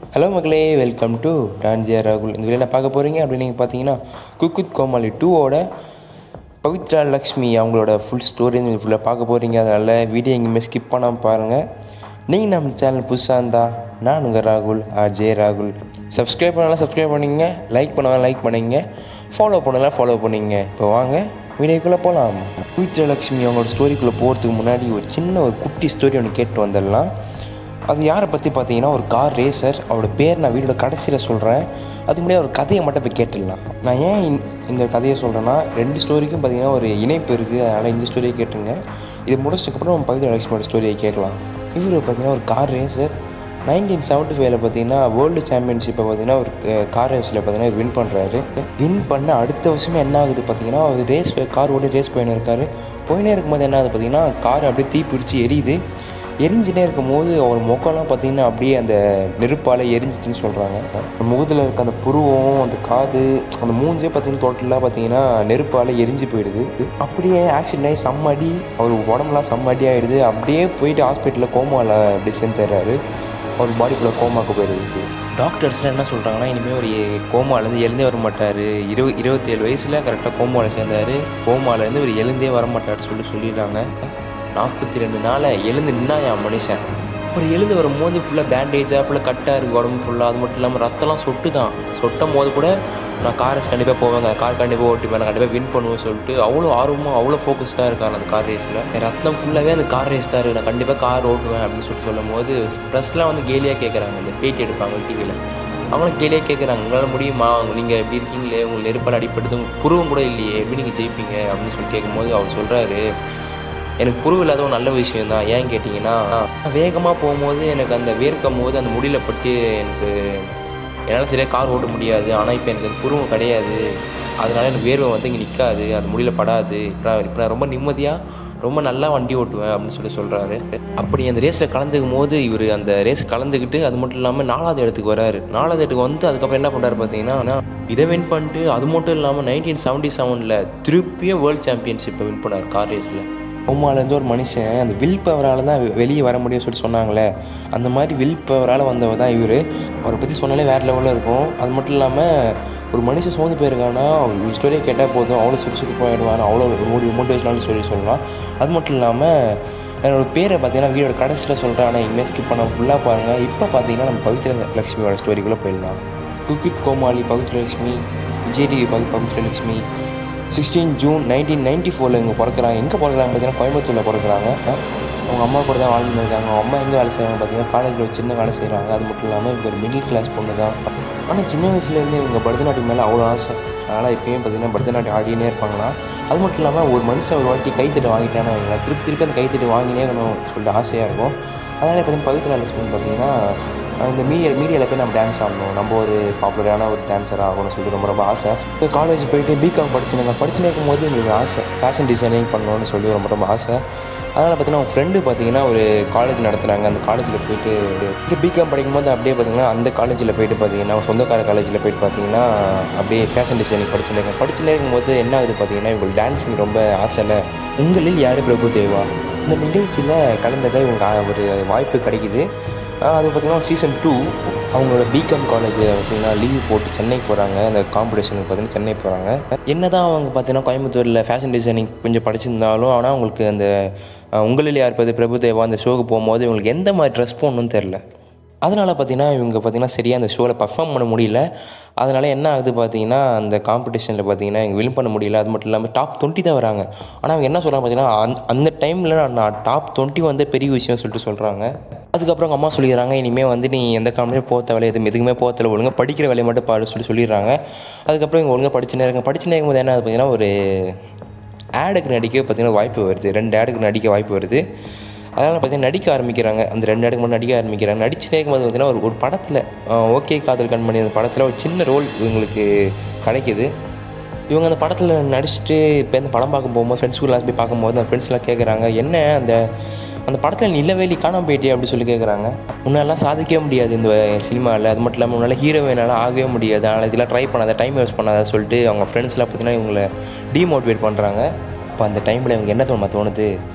hello மக்களே welcome to டான்ஜியா ராகுல் இந்த வீடியோவில் பார்க்க போகிறீங்க அப்படின்னு நீங்கள் பார்த்தீங்கன்னா குக்குத் கோமாளி டூவோட பவித்ரா லக்ஷ்மி அவங்களோட ஃபுல் ஸ்டோரி இந்த ஃபுல்லாக பார்க்க போகிறீங்க அதனால் வீடியோ எங்கேயுமே ஸ்கிப் பண்ணாமல் பாருங்கள் நீங்கள் நம்ம சேனல் புதுசாக இருந்தால் நான் உங்கள் ராகுல் ஆர் ஜே ராகுல் சப்ஸ்கிரைப் பண்ணலாம் சப்ஸ்கிரைப் பண்ணிங்க லைக் பண்ணலாம் லைக் பண்ணிங்க ஃபாலோ பண்ணலாம் ஃபாலோ பண்ணிங்க இப்போ வாங்க வீடியோக்குள்ளே போகலாம் பவித்ரா லக்ஷ்மி அவங்களோட ஸ்டோரிக்குள்ளே போகிறதுக்கு முன்னாடி ஒரு சின்ன ஒரு குட்டி ஸ்டோரி ஒன்று கேட்டு வந்துடலாம் அது யாரை பற்றி பார்த்தீங்கன்னா ஒரு கார் ரேசர் அவரோட பேர் நான் வீடியோட கடைசியில் சொல்கிறேன் அதுக்கு முன்னாடி ஒரு கதையை மட்டும் போய் கேட்டுடலாம் நான் ஏன் இந்த- இந்த கதையை சொல்கிறேன்னா ரெண்டு ஸ்டோரிக்கும் பார்த்தீங்கன்னா ஒரு இணைப்பு இருக்குது அதனால் இந்த ஸ்டோரியை கேட்டுங்க இது முடிச்சதுக்கப்புறம் நம்ம பவித்ரா லட்சுமியோட ஸ்டோரியை கேட்கலாம் இவர் பார்த்தீங்கன்னா ஒரு கார் ரேசர் நைன்டீன் செவன்ட்டி ஃபைவ்ல பார்த்தீங்கன்னா வேர்ல்டு சாம்பியன்ஷிப்பை பார்த்தீங்கன்னா ஒரு கார் ரேஸில் பார்த்தீங்கன்னா வின் பண்ணுறாரு வின் பண்ண அடுத்த வருஷமே என்ன ஆகுது பார்த்தீங்கன்னா அவர் ரேஸ் கார் ஓடி ரேஸ் போயின்னு இருக்காரு போயினே இருக்கும்போது என்ன ஆகுது பார்த்தீங்கன்னா கார் அப்படியே தீ பிடிச்சி எரியுது எரிஞ்சுட்டே இருக்கும்போது அவர் முகம்லாம் பார்த்தீங்கன்னா அப்படியே அந்த நெருப்பால் எரிஞ்சிச்சுன்னு சொல்கிறாங்க முகத்தில் இருக்க அந்த புருவம் அந்த காது அந்த மூஞ்சே பார்த்தீங்கன்னா டோட்டலாக பார்த்தீங்கன்னா நெருப்பால் எரிஞ்சு போயிடுது அப்படியே ஆக்சிடென்ட் ஆகி செம்ம அடி அவர் உடம்புலாம் செம்ம அடி ஆகிடுது அப்படியே போயிட்டு ஹாஸ்பிட்டலில் கோமாவில் அப்படியே சேர்ந்துறாரு அவர் பாடி ஃபுல்லாக கோமாக்கு போயிடுது டாக்டர்ஸ்லாம் என்ன சொல்கிறாங்கன்னா இனிமேல் ஒரு கோமாலேருந்து எழுந்தே வர மாட்டார் இருபது இருபத்தேழு வயசில் கரெக்டாக கோமாவில் சேர்ந்தார் கோமாலேருந்து ஒரு எழுந்தே வர மாட்டார் சொல்லி சொல்லிடுறாங்க நாற்பத்தி ரெண்டு நாளை எழுந்து நின்னா என் மனுஷன் ஒரு எழுந்து வரும்போது ஃபுல்லாக பேண்டேஜாக ஃபுல்லாக கட்டாக இருக்குது உடம்பு ஃபுல்லாக அது மட்டும் இல்லாமல் ரத்தம்லாம் சொட்டு தான் சொட்டும் போது கூட நான் காரை கண்டிப்பாக போவேங்க கார் கண்டிப்பாக ஓட்டிப்பேன் நான் கண்டிப்பாக வின் பண்ணுவேன் சொல்லிட்டு அவ்வளோ ஆர்வமாக அவ்வளோ ஃபோக்கஸ்டாக இருக்கார் அந்த கார் ரேஸில் ரத்தம் ஃபுல்லாகவே அந்த கார் ரேஸ் தான் இருக்கு நான் கண்டிப்பாக கார் ஓட்டுவேன் அப்படின்னு சொல்லிட்டு சொல்லும் போது ப்ரெஸ்லாம் வந்து கேலியாக கேட்குறாங்க இந்த பேட்டி எடுப்பாங்க டிவியில் அவங்களும் கேலியாக கேட்குறாங்க உங்களால் முடியுமா நீங்கள் எப்படி இருக்கீங்களே உங்களுக்கு நெருப்பால் அடிப்படுது உங்களுக்கு புருவம் கூட இல்லையே எப்படி நீங்கள் ஜெயிப்பீங்க அப்படின்னு சொல்லி கேட்கும்போது அவர் சொல்கிறாரு எனக்கு புருவு இல்லாத ஒரு நல்ல விஷயம் தான் ஏன் கேட்டிங்கன்னா நான் வேகமாக போகும்போது எனக்கு அந்த வேர்க்கும் போது அந்த முடியல பட்டு எனக்கு என்னால் சரியாக கார் ஓட்ட முடியாது ஆனால் இப்போ எனக்கு அந்த புருவம் கிடையாது அதனால எனக்கு வேர்வை வந்து இங்கே நிற்காது அந்த முடியல படாது இப்போ நான் இப்போ நான் ரொம்ப நிம்மதியாக ரொம்ப நல்லா வண்டி ஓட்டுவேன் அப்படின்னு சொல்லி சொல்கிறாரு அப்படி அந்த ரேஸில் கலந்துக்கும் போது இவர் அந்த ரேஸ் கலந்துக்கிட்டு அது மட்டும் இல்லாமல் நாலாவது இடத்துக்கு வராரு நாலாவது இடத்துக்கு வந்து அதுக்கப்புறம் என்ன பண்ணுறாரு பார்த்தீங்கன்னா இதை வின் பண்ணிட்டு அது மட்டும் இல்லாமல் நைன்டீன் செவன்ட்டி செவனில் திருப்பியும் வேர்ல்டு சாம்பியன்ஷிப்பை வின் பண்ணார் கார் ரேஸில் கோமாலேருந்து ஒரு மனுஷன் அந்த வில் பவரால் தான் வெ- வெளியே வர முடியும்னு சொல்லி சொன்னாங்களே அந்த மாதிரி வில் பவரால் வந்தவர் தான் இவர் அவரை பற்றி சொன்னாலே வேறு லெவலில் இருக்கும் அது மட்டும் இல்லாமல் ஒரு மனுஷன் சோர்ந்து போயிருக்கானா அவர் ஸ்டோரியை கேட்டால் போதும் அவ்வளோ சுறுசுறுப்பு போயிடுவான் அவ்வளோ மோடி மோட்டிவேஷனாலும் சொல்லி சொல்லலாம் அது மட்டும் இல்லாமல் என்னோட பேரை பார்த்தீங்கன்னா வீடியோட கடைசியில் சொல்கிறேன் ஆனால் இனிமேல் ஸ்கிப் பண்ண ஃபுல்லாக பாருங்கள் இப்போ பார்த்தீங்கன்னா நம்ம பவித்ர லக்ஷ்மியோட ஸ்டோரிக்குள்ளே போயிடலாம் Cooku with Comali Pavithra Lakshmi Vijay TV Pavi Pavithra Lakshmi sixteen June nineteen ninety ஃபோரில் இங்கே பிறக்கிறாங்க எங்கே பிறக்கிறாங்க பார்த்தீங்கன்னா கோயம்புத்தூரில் பிறக்கிறாங்க அவங்க அம்மா கூட தான் வாழ்ந்துட்டு இருக்காங்க அவங்க அம்மா எங்கே வேலை செய்கிறாங்க பார்த்தீங்கன்னா காலேஜில் ஒரு சின்ன வேலை செய்கிறாங்க அது மட்டும் இல்லாமல் இவங்க ஒரு மிடில் கிளாஸ் பொண்ணு தான் ஆனால் சின்ன வயசுலேருந்து இவங்க பரதநாட்டியம் மேலே அவ்வளோ ஆசை அதனால் இப்பயும் பார்த்தீங்கன்னா பரதநாட்டியம் ஆடினே இருப்பாங்களாம் அது மட்டும் இல்லாமல் ஒரு மனுஷன் ஒரு வாட்டி கைத்தட்டு வாங்கிட்டான்னு வைங்களேன் திருப்பி திருப்பி அந்த கைத்தட்டு வாங்கினே இருக்கணும் சொல்லிட்டு ஆசையாக இருக்கும் அதனால் பார்த்தீங்கன்னா பவித்ரா லட்சுமி பார்த்தீங்கன்னா அஹ் இந்த மீடியா மீடியாவில் போய் நம்ம டான்ஸ் ஆடணும் நம்ம ஒரு பாப்புலரான ஒரு டான்ஸர் ஆகணும்னு சொல்லிட்டு ரொம்ப ரொம்ப ஆசை இப்போ காலேஜ் போயிட்டு பிகாம் படிச்சுனாங்க படிச்சுனே இருக்கும்போது எங்களுக்கு ஆசை ஃபேஷன் டிசைனிங் பண்ணணும்னு சொல்லி ரொம்ப ரொம்ப ஆசை அதனால் பார்த்தீங்கன்னா அவங்க ஃப்ரெண்டு பார்த்தீங்கன்னா ஒரு காலேஜ் நடத்துனாங்க அந்த காலேஜில் போயிட்டு இந்த பிகாம் படிக்கும்போது அப்படியே பார்த்தீங்கன்னா அந்த காலேஜில் போயிட்டு பார்த்தீங்கன்னா சொந்தக்கார காலேஜில் போயிட்டு பார்த்தீங்கன்னா அப்படியே ஃபேஷன் டிசைனிங் படிச்சுட்டு இருக்கேன் படிச்சுட்டே இருக்கும்போது என்ன ஆகுது பார்த்தீங்கன்னா இவங்களுக்கு டான்ஸிங் ரொம்ப ஆசை இல்லை உங்களில் யார் பிரபு தேவா இந்த நிகழ்ச்சியில் கலந்ததாக இவங்க ஒரு வாய்ப்பு கிடைக்குது ஆஹ் அது பார்த்தீங்கன்னா சீசன் டூ அவங்களோட பிகாம் காலேஜ் பார்த்தீங்கன்னா லீவ் போட்டு சென்னைக்கு போகிறாங்க அந்த காம்படிஷனுக்கு பார்த்தீங்கன்னா சென்னை போகிறாங்க என்னதான் அவங்க பார்த்தீங்கன்னா கோயம்புத்தூரில் ஃபேஷன் டிசைனிங் கொஞ்சம் படிச்சிருந்தாலும் ஆனால் அவங்களுக்கு அந்த ஆஹ் உங்களில் யார் பதி பிரபுதேவா அந்த ஷோக்கு போகும்போது இவங்களுக்கு எந்த மாதிரி ட்ரெஸ் போடணும்னு தெரில அதனால் பார்த்தீங்கன்னா இவங்க பார்த்தீங்கன்னா சரியாக அந்த ஷோவில் பர்ஃபார்ம் பண்ண முடியல அதனால் என்ன ஆகுது பார்த்தீங்கன்னா அந்த காம்படிஷனில் பார்த்தீங்கன்னா இவங்க வின் பண்ண முடியல அது மட்டும் இல்லாமல் டாப் டுவெண்ட்டி தான் வராங்க ஆனால் அவங்க என்ன சொல்கிறாங்க பார்த்தீங்கன்னா அந்த அந்த டைமில் நான் டாப் டுவெண்ட்டி வந்து பெரிய விஷயம் சொல்லிட்டு சொல்கிறாங்க அதுக்கப்புறம் அவங்க அம்மா சொல்லிடுறாங்க இனிமேல் வந்து நீ எந்த காம்படியும் போக தேவையில்ல எதுவும் எதுக்குமே போக தேவை ஒழுங்காக படிக்கிற வேலையை மட்டும் பாரு சொல்லி சொல்லிடுறாங்க அதுக்கப்புறம் இவங்க ஒழுங்காக படிச்சுனே இருக்காங்க படிச்சுனே இருக்கும்போது என்ன ஆகுது பார்த்தீங்கன்னா ஒரு ஆடுக்கு நடிக்க பார்த்தீங்கன்னா வாய்ப்பு வருது ரெண்டு ஆடுக்கு நடிக்க வாய்ப்பு வருது அதனால் பார்த்தீங்கன்னா நடிக்க ஆரம்பிக்கிறாங்க அந்த ரெண்டு ஆடுக்கு மட்டும் நடிக்க ஆரம்பிக்கிறாங்க நடிச்சுட்டே இருக்கும்போது பார்த்தீங்கன்னா ஒரு ஒரு படத்தில் ஓகே காதல் கண்மணி அந்த படத்தில் ஒரு சின்ன ரோல் இவங்களுக்கு கிடைக்கிது இவங்க அந்த படத்தில் நடிச்சுட்டு இப்போ இந்த படம் பார்க்க போகும்போது ஃப்ரெண்ட்ஸ் கூட போய் பார்க்கும்போது அந்த ஃப்ரெண்ட்ஸ்லாம் கேட்குறாங்க என்ன அந்த அந்த படத்தில் நிலவேலி காணாம போயிட்டே அப்படி சொல்லி கேட்குறாங்க முன்னெல்லாம் சாதிக்கவே முடியாது இந்த சினிமாவில் அது மட்டும் இல்லாமல் முன்னால் ஹீரோயினால் ஆகவே முடியாது அதனால் இதெல்லாம் ட்ரை பண்ணாத டைம் வேஸ்ட் பண்ணாத சொல்லிட்டு அவங்க ஃப்ரெண்ட்ஸ்லாம் பார்த்தீங்கன்னா இவங்களை டீமோட்டிவேட் பண்ணுறாங்க இப்போ அந்த டைமில் இவங்க என்ன தோணுமா தோணுது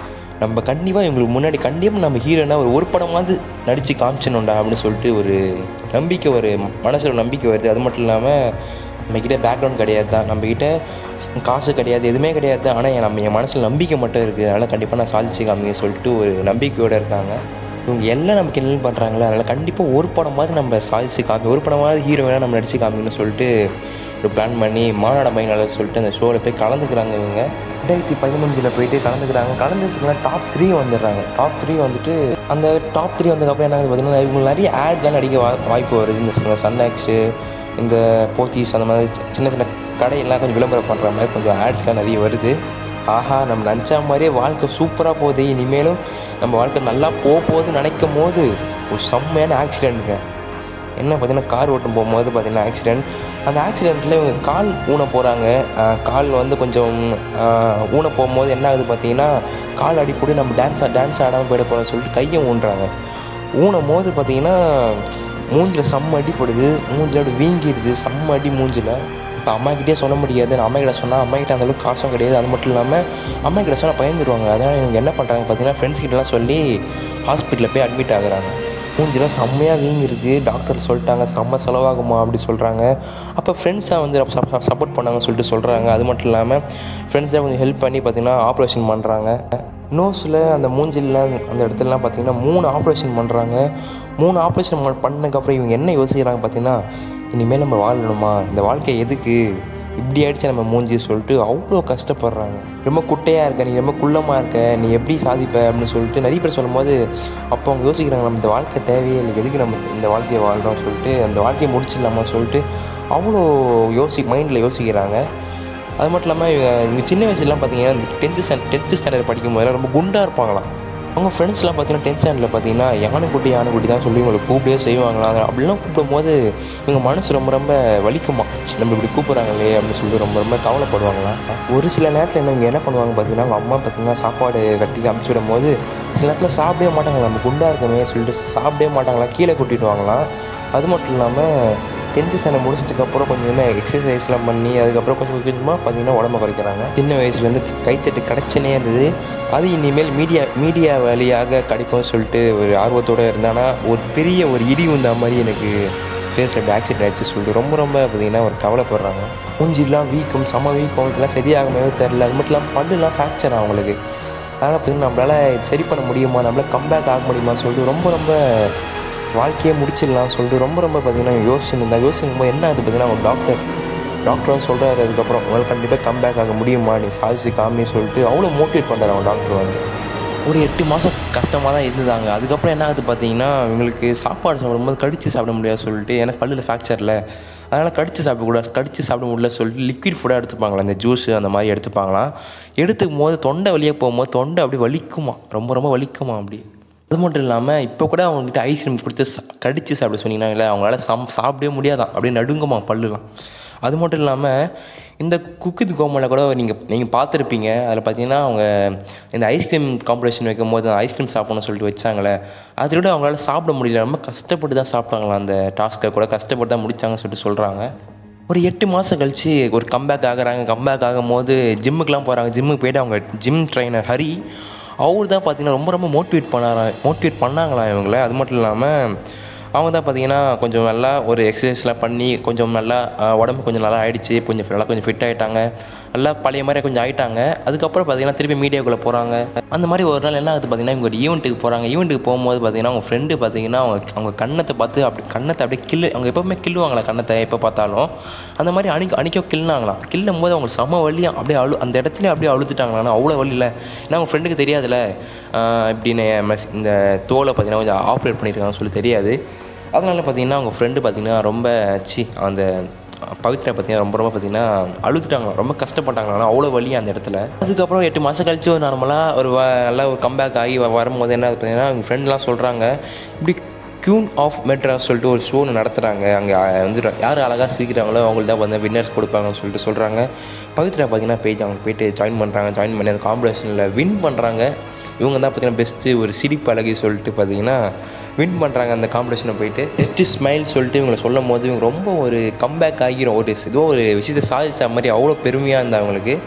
நம்ம கண்டிப்பாக இவங்களுக்கு முன்னாடி கண்டிப்பாக நம்ம ஹீரோனா ஒரு ஒரு படமாவது நடித்து காமிச்சணும்டா அப்படின்னு சொல்லிட்டு ஒரு நம்பிக்கை ஒரு மனசில் ஒரு நம்பிக்கை வருது அது மட்டும் இல்லாமல் நம்மக்கிட்ட பேக்ரவுண்ட் கிடையாது தான் நம்மக்கிட்ட காசு கிடையாது எதுவுமே கிடையாது ஆனால் நம்ம என் மனசில் நம்பிக்கை மட்டும் இருக்குது அதனால் கண்டிப்பாக நான் சாதிச்சு காமிக்க சொல்லிட்டு ஒரு நம்பிக்கையோடு இருக்காங்க இவங்க எல்லாம் நமக்கு என்ன பண்ணுறாங்களே அதனால் கண்டிப்பாக ஒரு படமாவது நம்ம சாதிச்சு காமி ஒரு படமாவது ஹீரோயினாக நம்ம நடிச்சு காமிக்கணும்னு சொல்லிட்டு ஒரு பிளான் பண்ணி மாநாட மைனால சொல்லிட்டு அந்த ஷோவில் போய் கலந்துக்கிறாங்க இவங்க ரெண்டாயிரத்தி பதினஞ்சில் போயிட்டு கலந்துக்கிறாங்க கலந்துக்கலாம் டாப் த்ரீ வந்துடுறாங்க டாப் த்ரீ வந்துட்டு அந்த டாப் த்ரீ வந்ததுக்கப்புறம் என்ன ஆகுது பார்த்தீங்கன்னா இவங்க நிறைய ஆட்லாம் நடிக்க வா வாய்ப்பு வருது இந்த சன்ஆக்ஸு இந்த போத்தீஸ் அந்த மாதிரி சி- சின்ன சின்ன கடையெல்லாம் கொஞ்சம் விளம்பரம் பண்ணுற மாதிரி கொஞ்சம் ஆட்ஸ்லாம் நிறைய வருது ஆஹா நம்ம நினச்ச மாதிரியே வாழ்க்கை சூப்பராக போகுது இனிமேலும் நம்ம வாழ்க்கை நல்லா போக போகுதுன்னு நினைக்கும் போது ஒரு செம்மையான ஆக்சிடெண்ட்டுங்க என்ன பார்த்தீங்கன்னா கார் ஓட்டும் போகும்போது பார்த்தீங்கன்னா ஆக்சிடெண்ட் அந்த ஆக்சிடெண்ட்டில் இவங்க கால் ஊன போகிறாங்க கால் வந்து கொஞ்சம் ஆஹ், ஊன போகும்போது என்ன ஆகுது பார்த்தீங்கன்னா கால் அடிப்படி நம்ம டான்ஸ் டான்ஸ் ஆடாமல் போயிட போகிறோம்னு சொல்லிட்டு கையை ஊன்றாங்க ஊனும் போது பார்த்தீங்கன்னா மூஞ்சில் செம்ம அடிப்படுது மூஞ்சில் அப்படி வீங்கிடுது செம்ம அடி மூஞ்சில் இப்போ அம்மாக்கிட்டே சொல்ல முடியாது நான் அம்மாக்கிட்ட சொன்னால் அம்மாக்கிட்ட அந்தளவுக்கு காசும் கிடையாது அது மட்டும் இல்லாமல் அம்மாக்கிட்ட சொன்னால் பயந்துருவாங்க அதனால் இவங்க என்ன பண்ணுறாங்க பார்த்தீங்கன்னா ஃப்ரெண்ட்ஸ் கிட்டலாம் சொல்லி ஹாஸ்பிட்டலில் போய் அட்மிட் ஆகுறாங்க மூஞ்சிலாம் செம்மையாக வீங்கிருக்கு டாக்டர் சொல்லிட்டாங்க செம்ம செலவாகுமா அப்படி சொல்கிறாங்க அப்போ ஃப்ரெண்ட்ஸாக வந்து சப்போர்ட் பண்ணாங்கன்னு சொல்லிட்டு சொல்கிறாங்க அது மட்டும் இல்லாமல் ஃப்ரெண்ட்ஸாக கொஞ்சம் ஹெல்ப் பண்ணி பார்த்தீங்கன்னா ஆப்ரேஷன் பண்ணுறாங்க நோஸில் அந்த மூஞ்சில் அந்த இடத்துலலாம் பார்த்தீங்கன்னா மூணு ஆப்ரேஷன் பண்ணுறாங்க மூணு ஆப்ரேஷன் பண்ணதுக்கப்புறம் இவங்க என்ன யோசிக்கிறாங்க பார்த்தீங்கன்னா இனிமேல் நம்ம வாழணுமா இந்த வாழ்க்கை எதுக்கு இப்படி ஆயிடுச்சு நம்ம மூஞ்சி சொல்லிட்டு அவ்வளோ கஷ்டப்படுறாங்க ரொம்ப குட்டையாக இருக்க நீ ரொம்ப குள்ளமாக இருக்க நீ எப்படி சாதிப்ப அப்படின்னு சொல்லிட்டு நிறைய பேர் சொல்லும்போது அப்போ அவங்க யோசிக்கிறாங்க நம்ம இந்த வாழ்க்கை தேவையே இல்லை எதுக்கு நம்ம இந்த வாழ்க்கையை வாழ்கிறோம் சொல்லிட்டு அந்த வாழ்க்கையை முடிச்சிடலாமா சொல்லிட்டு அவ்வளோ யோசி மைண்டில் யோசிக்கிறாங்க அது மட்டும் இல்லாமல் இவங்க இவங்க சின்ன வயசுலாம் பார்த்தீங்கன்னா இந்த டென்த்து ஸ்டாண்ட் டென்த்து ஸ்டாண்டர்ட் படிக்கும் போதெல்லாம் ரொம்ப குண்டாக இருப்பாங்களாம் அவங்க ஃப்ரெண்ட்ஸ்லாம் பார்த்தீங்கன்னா டென்த் ஸ்டாண்டர்டில் பார்த்தீங்கன்னா யானைக்குட்டி யானைக்குட்டி தான் சொல்லி இவங்களை கூப்பிடவே செய்வாங்களாம் அது அப்படிலாம் கூப்பிடும் போது இவங்க மனசு ரொம்ப ரொம்ப வலிக்குமா நம்ம இப்படி கூப்பிட்றாங்களே அப்படின்னு சொல்லிட்டு ரொம்ப ரொம்ப கவலைப்படுவாங்களாம் ஒரு சில நேரத்தில் என்ன இவங்க என்ன பண்ணுவாங்க பார்த்தீங்கன்னா அவங்க அம்மா பார்த்தீங்கன்னா சாப்பாடு கட்டி அமுச்சு விடும் போது சில நேரத்தில் சாப்பிடவே மாட்டாங்களா நம்ம குண்டாக இருக்கமே சொல்லிட்டு சாப்பிடவே மாட்டாங்களாம் கீழே கூட்டிடுவாங்களாம் அது மட்டும் இல்லாமல் டென்த்து ஸ்டாண்டர்ட் முடிச்சதுக்கப்புறம் கொஞ்சமாக எக்ஸசைஸ்லாம் பண்ணி அதுக்கப்புறம் கொஞ்சம் கொஞ்சமாக பார்த்தீங்கன்னா உடம்ப குறைக்கிறாங்க சின்ன வயசுலேருந்து கைத்தட்டு கிடச்சினே இருந்தது அது இனிமேல் மீடியா மீடியா வழியாக கிடைக்கும்னு சொல்லிட்டு ஒரு ஆர்வத்தோடு இருந்தானா ஒரு பெரிய ஒரு இடி வந்த மாதிரி எனக்கு ஃபேஸில் அப்படி ஆக்சிடென்ட் ஆகிடுச்சு சொல்லிட்டு ரொம்ப ரொம்ப பார்த்தீங்கன்னா ஒரு கவலைப்படுறாங்க மூஞ்சிலாம் வீக்கம் செம வீக்கம் இதெல்லாம் சரியாகவே தெரில அது மட்டும் இல்லாமல் பல்லுலாம் ஃப்ராக்சர் அவங்களுக்கு அதனால் பார்த்தீங்கன்னா நம்மளால் இது சரி பண்ண முடியுமா நம்மளால் கம்பேக் ஆக முடியுமா சொல்லிட்டு ரொம்ப ரொம்ப வாழ்க்கையே முடிச்சிடலாம் சொல்லிட்டு ரொம்ப ரொம்ப பார்த்தீங்கன்னா யோசிச்சுருந்தா யோசிக்கும் போது என்ன ஆகுது பார்த்தீங்கன்னா அவங்க டாக்டர் டாக்டர் சொல்கிறாரு அதுக்கப்புறம் உங்களால் கண்டிப்பாக கம்பேக் ஆக முடியுமா நீ சாதிச்சு காமி சொல்லிட்டு அவ்வளோ மோட்டிவேட் பண்ணுறாரு அவங்க டாக்டர் வந்து ஒரு எட்டு மாதம் கஷ்டமாக தான் இருந்ததாங்க அதுக்கப்புறம் என்ன ஆகுது பார்த்தீங்கன்னா இவங்களுக்கு சாப்பாடு சாப்பிடும்போது கடிச்சு சாப்பிட முடியாது சொல்லிட்டு ஏன்னா பல்லில் ஃப்ராக்சரில் அதனால் கடிச்சு சாப்பிடக்கூடாது கடிச்சு சாப்பிட முடியல சொல்லிட்டு லிக்விட் ஃபுட்டாக எடுத்துப்பாங்களா இந்த ஜூஸ் அந்த மாதிரி எடுத்துப்பாங்களாம் எடுத்துக்கும் போது தொண்டை வழியாக போகும்போது தொண்டை அப்படி வலிக்குமா ரொம்ப ரொம்ப வலிக்குமா அப்படி அது மட்டும் இல்லாமல் இப்போ கூட அவங்ககிட்ட ஐஸ்கிரீம் கொடுத்து சா- கடிச்சு சாப்பிட சொன்னீங்கன்னா இல்லை அவங்களால சம் சாப்பிடவே முடியாதான் அப்படியே நடுங்குமா பல்லுலாம் அது மட்டும் இல்லாமல் இந்த குக்கித் கோமலை கூட நீங்கள் நீங்கள் பார்த்துருப்பீங்க அதில் பார்த்தீங்கன்னா அவங்க இந்த ஐஸ்கிரீம் காம்படிஷன் வைக்கும் போது ஐஸ்கிரீம் சாப்பிடணும்னு சொல்லிட்டு வச்சாங்களே அதை விட அவங்களால சாப்பிட முடியல ரொம்ப கஷ்டப்பட்டு தான் சாப்பிட்டாங்களாம் அந்த டாஸ்க்கை கூட கஷ்டப்பட்டு தான் முடிச்சாங்கன்னு சொல்லிட்டு சொல்கிறாங்க ஒரு எட்டு மாதம் கழித்து ஒரு கம்பேக் ஆகுறாங்க கம்பேக் ஆகும்போது ஜிம்முக்கெலாம் போகிறாங்க ஜிம்முக்கு போயிட்டு அவங்க ஜிம் ட்ரைனர் ஹரி அவர் தான் பார்த்தீங்கன்னா ரொம்ப ரொம்ப மோட்டிவேட் பண்ணாரா மோட்டிவேட் பண்ணாங்களாம் இவங்கள அது மட்டும் இல்லாமல் அவங்க தான் பார்த்தீங்கன்னா கொஞ்சம் நல்லா ஒரு எக்ஸசைஸ்லாம் பண்ணி கொஞ்சம் நல்லா அஹ், உடம்பு கொஞ்சம் நல்லா ஆயிடுச்சு கொஞ்சம் நல்லா கொஞ்சம் ஃபிட் ஆகிட்டாங்க நல்லா பழைய மாதிரி கொஞ்சம் ஆயிட்டாங்க அதுக்கப்புறம் பார்த்தீங்கன்னா திருப்பி மீடியாக்குள்ளே போகிறாங்க அந்த மாதிரி ஒரு நாள் என்ன ஆகுது பார்த்தீங்கன்னா இவங்க ஒரு ஈவெண்ட்டுக்கு போகிறாங்க ஈவெண்ட்டுக்கு போகும்போது பார்த்தீங்கன்னா அவங்க ஃப்ரெண்டு பார்த்தீங்கன்னா அவங்க அவங்க கண்ணத்தை பார்த்து அப்படி கண்ணத்தை அப்படியே கில்லு அவங்க எப்போவுமே கில்லுவாங்களா கண்ணத்தை எப்போ பார்த்தாலும் அந்த மாதிரி அணிக்க அணிக்க கில்லுனாங்களாம் கில்லும் போது அவங்க செம வலியாக அப்படியே அழு அந்த இடத்துல அப்படியே அழுதுட்டாங்களாம் அவ்வளோ வலி இல்லை ஏன்னா அவங்க ஃப்ரெண்டுக்கு தெரியாதுல்ல ஆஹ் இப்படின்னு மெஸ் இந்த தோலை பார்த்தீங்கன்னா கொஞ்சம் ஆப்ரேட் பண்ணியிருக்காங்கன்னு சொல்லி தெரியாது அதனால் பார்த்தீங்கன்னா அவங்க ஃப்ரெண்டு பார்த்தீங்கன்னா ரொம்ப சி அந்த பவித்ரா பார்த்தீங்கன்னா ரொம்ப ரொம்ப பார்த்தீங்கன்னா அழுதுட்டாங்களாம் ரொம்ப கஷ்டப்பட்டாங்களாம் அவ்வளோ வலி அந்த இடத்துல அதுக்கப்புறம் எட்டு மாதம் கழிச்சு ஒரு நார்மலாக ஒரு வ- நல்லா ஒரு கம்பேக் ஆகி வ- வரும்போது என்ன ஆகுது பார்த்தீங்கன்னா அவங்க ஃப்ரெண்ட்லாம் சொல்கிறாங்க இப்படி க்யூன் ஆஃப் மெட்ராஸ் சொல்லிட்டு ஒரு ஷோ நடத்துகிறாங்க அங்கே வந்து யார் அழகாக சிரிக்கிறாங்களோ அவங்களுக்கு தான் வந்து வின்னர்ஸ் கொடுப்பாங்கன்னு சொல்லிட்டு சொல்கிறாங்க பவித்ரா பார்த்தீங்கன்னா பேஜ் அவங்க போயிட்டு ஜாயின் பண்ணுறாங்க ஜாயின் பண்ணி அந்த காம்படிஷனில் வின் பண்ணுறாங்க இவங்க தான் பார்த்தீங்கன்னா பெஸ்ட்டு ஒரு சிரிப்பு அழகி சொல்லிட்டு பார்த்தீங்கன்னா வின் பண்ணுறாங்க அந்த காம்படிஷனை போயிட்டு பெஸ்ட்டு ஸ்மைல் சொல்லிட்டு இவங்களை சொல்லும் போது இவங்க ரொம்ப ஒரு கம்பேக் ஆகிரும் ஒரு ஏதோ ஒரு விஷயத்தை சாதிச்ச மாதிரி அவ்வளோ பெருமையாக இருந்தா அவங்களுக்கு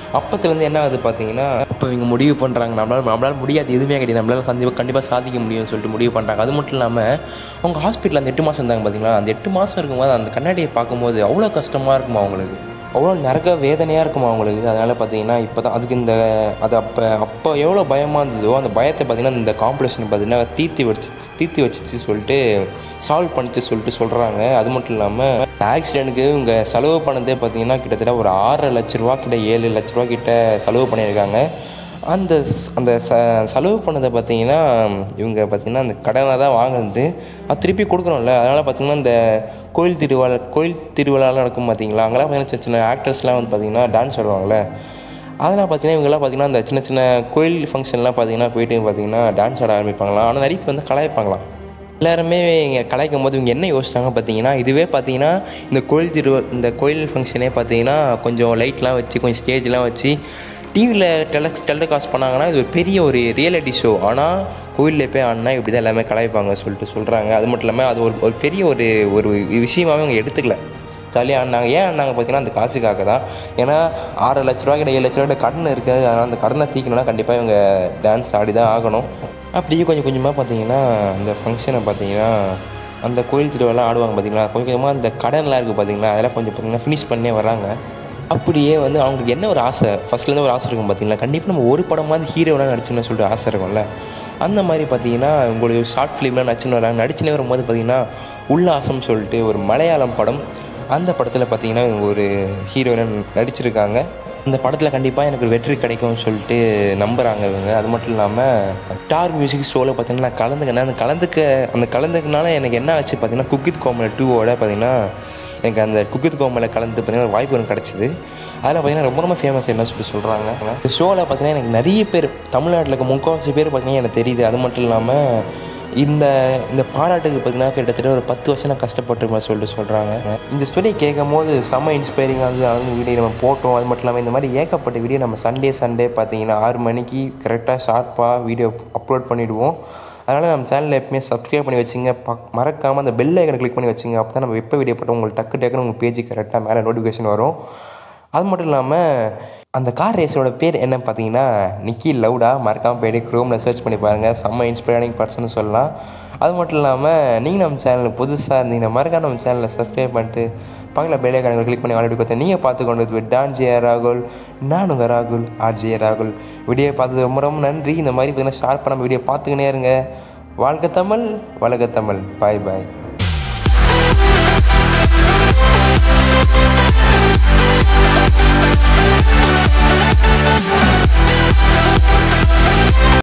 அப்பத்துலேருந்து என்ன ஆகுது பார்த்தீங்கன்னா இப்போ இவங்க முடிவு பண்ணுறாங்க நம்மளால் நம்மளால் முடியாது எதுவுமே கிடையாது நம்மளால் கண்டிப்பாக கண்டிப்பாக சாதிக்க முடியும்னு சொல்லிட்டு முடிவு பண்ணுறாங்க அது மட்டும் இல்லாமல் அவங்க ஹாஸ்பிட்டலில் அந்த எட்டு மாதம் இருந்தாங்க பார்த்தீங்களா அந்த எட்டு மாதம் இருக்கும்போது அந்த கண்ணாடியை பார்க்கும்போது அவ்வளோ கஷ்டமாக இருக்குமா அவங்களுக்கு அவ்வளோ நரக வேதனையாக இருக்குமா அவங்களுக்கு அதனால் பார்த்தீங்கன்னா இப்போ தான் அதுக்கு இந்த அது அப்போ அப்போ எவ்வளோ பயமாக இருந்ததோ அந்த பயத்தை பார்த்தீங்கன்னா இந்த காம்படிஷன் பார்த்தீங்கன்னா தீர்த்தி வச்சு தீர்த்தி வச்சிச்சு சொல்லிட்டு சால்வ் பண்ணிச்சு சொல்லிட்டு சொல்கிறாங்க அது மட்டும் இல்லாமல் ஆக்சிடென்ட்டுக்கு இவங்க செலவு பண்ணதே பார்த்தீங்கன்னா கிட்டத்தட்ட ஒரு ஆறரை லட்ச ரூபா கிட்ட ஏழு லட்ச ரூபா கிட்ட செலவு பண்ணியிருக்காங்க அந்த ஸ்- அந்த ச செலவு பண்ணதை பார்த்தீங்கன்னா இவங்க பார்த்தீங்கன்னா அந்த கடனை தான் வாங்குறது அது திருப்பி கொடுக்கணும்ல அதனால் பார்த்தீங்கன்னா இந்த கோயில் திருவிழா கோயில் திருவிழாலாம் நடக்கும் பார்த்தீங்களா அங்கெல்லாம் பார்த்தீங்கன்னா சின்ன சின்ன ஆக்டர்ஸ்லாம் வந்து பார்த்தீங்கன்னா டான்ஸ் ஆடுவாங்கள்ல அதெல்லாம் பார்த்தீங்கன்னா இவங்கெல்லாம் பார்த்தீங்கன்னா அந்த சின்ன சின்ன கோயில் ஃபங்க்ஷன்லாம் பார்த்தீங்கன்னா போயிட்டு பார்த்தீங்கன்னா டான்ஸ் ஆட ஆரம்பிப்பாங்களாம் ஆனால் நிறைய பேர் வந்து கலாய்ப்பாங்களாம் எல்லாருமே இங்கே கலாய்க்கும் போது இவங்க என்ன யோசிச்சாங்க பார்த்தீங்கன்னா இதுவே பார்த்தீங்கன்னா இந்த கோயில் திரு இந்த கோயில் ஃபங்க்ஷனே பார்த்தீங்கன்னா கொஞ்சம் லைட்லாம் வச்சு கொஞ்சம் ஸ்டேஜ்லாம் வச்சு டிவியில் டெலக்ஸ் டெலிகாஸ்ட் பண்ணாங்கன்னா இது ஒரு பெரிய ஒரு ரியாலிட்டி ஷோ ஆனால் கோயிலில் போய் ஆடினா இப்படி தான் எல்லாமே கலாய்ப்பாங்க சொல்லிட்டு சொல்கிறாங்க அது மட்டும் இல்லாமல் அது ஒரு ஒரு பெரிய ஒரு ஒரு விஷயமாவே அவங்க எடுத்துக்கல ஜாலியாக ஆடினாங்க ஏன் ஆடினாங்க பார்த்தீங்கன்னா அந்த காசுக்காக தான் ஏன்னா ஆறு லட்ச ரூபா கிட்ட ஏழு லட்ச ரூபா கடன் இருக்குது அதனால் அந்த கடனை தீக்கணும்னா கண்டிப்பாக இவங்க டான்ஸ் ஆடி தான் ஆகணும் அப்படியே கொஞ்சம் கொஞ்சமாக பார்த்தீங்கன்னா அந்த ஃபங்க்ஷனை பார்த்தீங்கன்னா அந்த கோயில் திருவிழாலாம் ஆடுவாங்க பார்த்தீங்களா கொஞ்சம் கொஞ்சமாக அந்த கடன்லாம் இருக்குது பார்த்தீங்களா அதெல்லாம் கொஞ்சம் பார்த்தீங்கன்னா ஃபினிஷ் பண்ணே வராங்க அப்படியே வந்து அவங்களுக்கு என்ன ஒரு ஆசை ஃபஸ்ட்லேருந்து ஒரு ஆசை இருக்கும் பார்த்தீங்களா கண்டிப்பாக நம்ம ஒரு படமாவது ஹீரோலாம் நடிச்சுன்னு சொல்லிட்டு ஆசை இருக்கும்ல அந்த மாதிரி பார்த்தீங்கன்னா உங்களுடைய ஷார்ட் ஃபிலிம்லாம் நடிச்சுன்னு வராங்க நடிச்சுனே வரும்போது பார்த்தீங்கன்னா உல்லாசம் சொல்லிட்டு ஒரு மலையாளம் படம் அந்த படத்தில் பார்த்தீங்கன்னா இவங்க ஒரு ஹீரோயினாக நடிச்சிருக்காங்க அந்த படத்தில் கண்டிப்பாக எனக்கு ஒரு வெற்றி கிடைக்கும்னு சொல்லிட்டு நம்புகிறாங்க இவங்க அது மட்டும் இல்லாமல் ஸ்டார் மியூசிக் ஷோவில் பார்த்தீங்கன்னா நான் கலந்துக்கினேன் அந்த கலந்துக்க அந்த கலந்துக்கனால எனக்கு என்ன ஆச்சு பார்த்தீங்கன்னா குக்கித் கோமல் டூவோட பார்த்தீங்கன்னா எனக்கு அந்த குக்கித் கோமலில் கலந்து பார்த்தீங்கன்னா ஒரு வாய்ப்பு எனக்கு கிடச்சிது அதில் பார்த்தீங்கன்னா ரொம்ப ரொம்ப ஃபேமஸ் என்ன சொல்லி சொல்கிறாங்க இந்த ஷோவில் பார்த்தீங்கன்னா எனக்கு நிறைய பேர் தமிழ்நாட்டில் இருக்க முக்கால்வாசி பேர் பார்த்தீங்கன்னா எனக்கு தெரியுது அது மட்டும் இல்லாமல் இந்த இந்த பாராட்டுக்கு பார்த்தீங்கன்னா கிட்டத்தட்ட ஒரு பத்து வருஷம் நான் கஷ்டப்பட்டுருப்பேன் சொல்லிட்டு சொல்கிறாங்க இந்த ஸ்டோரி கேட்கும் போது செம்ம இன்ஸ்பைரிங்காக இருந்தது அந்த வீடியோ நம்ம போட்டோம் அது மட்டும் இல்லாமல் இந்த மாதிரி ஏகப்பட்ட வீடியோ நம்ம சண்டே சண்டே பார்த்தீங்கன்னா ஆறு மணிக்கு கரெக்டாக ஷார்ப்பாக வீடியோ அப்லோட் பண்ணிவிடுவோம் அதனால் நம்ம சேனலில் எப்பவுமே சப்ஸ்கிரைப் பண்ணி வச்சுங்க பக் மறக்காமல் அந்த பெல் ஐக்கனை கிளிக் பண்ணி வச்சுங்க அப்போ தான் நம்ம எப்போ வீடியோ போட்டோம் உங்களுக்கு டக்கு டக்குன்னு உங்கள் பேஜ் கரெக்டாக மேலே நோட்டிஃபிகேஷன் வரும் அது மட்டும் இல்லாமல் அந்த கார் ரேஸோட பேர் என்ன பார்த்தீங்கன்னா நிக்கி லவுடா மறக்காமல் போய்ட்டு க்ரோமில் சர்ச் பண்ணி பாருங்கள் செம்ம இன்ஸ்பைரிங் பர்சன் சொல்லலாம் அது மட்டும் இல்லாமல் நீங்கள் நம்ம சேனலுக்கு புதுசாக இருந்தீங்கன்னா மறக்காம நம்ம சேனலை சப்ஸ்கிரைப் பண்ணிட்டு பக்கத்தில் பெரிய கணக்கு கிளிக் பண்ணி ஆல்ரெடி பார்த்தேன் நீங்கள் பார்த்து கொண்டு வந்து டான் ஜே ராகுல் நான் உங்கள் ராகுல் ஆர் ஜே ராகுல் வீடியோ பார்த்தது ரொம்ப ரொம்ப நன்றி இந்த மாதிரி பார்த்தீங்கன்னா ஷார்ப் பண்ண வீடியோ பார்த்துக்கினே இருங்க வாழ்க தமிழ் வழக தமிழ் பாய் பாய்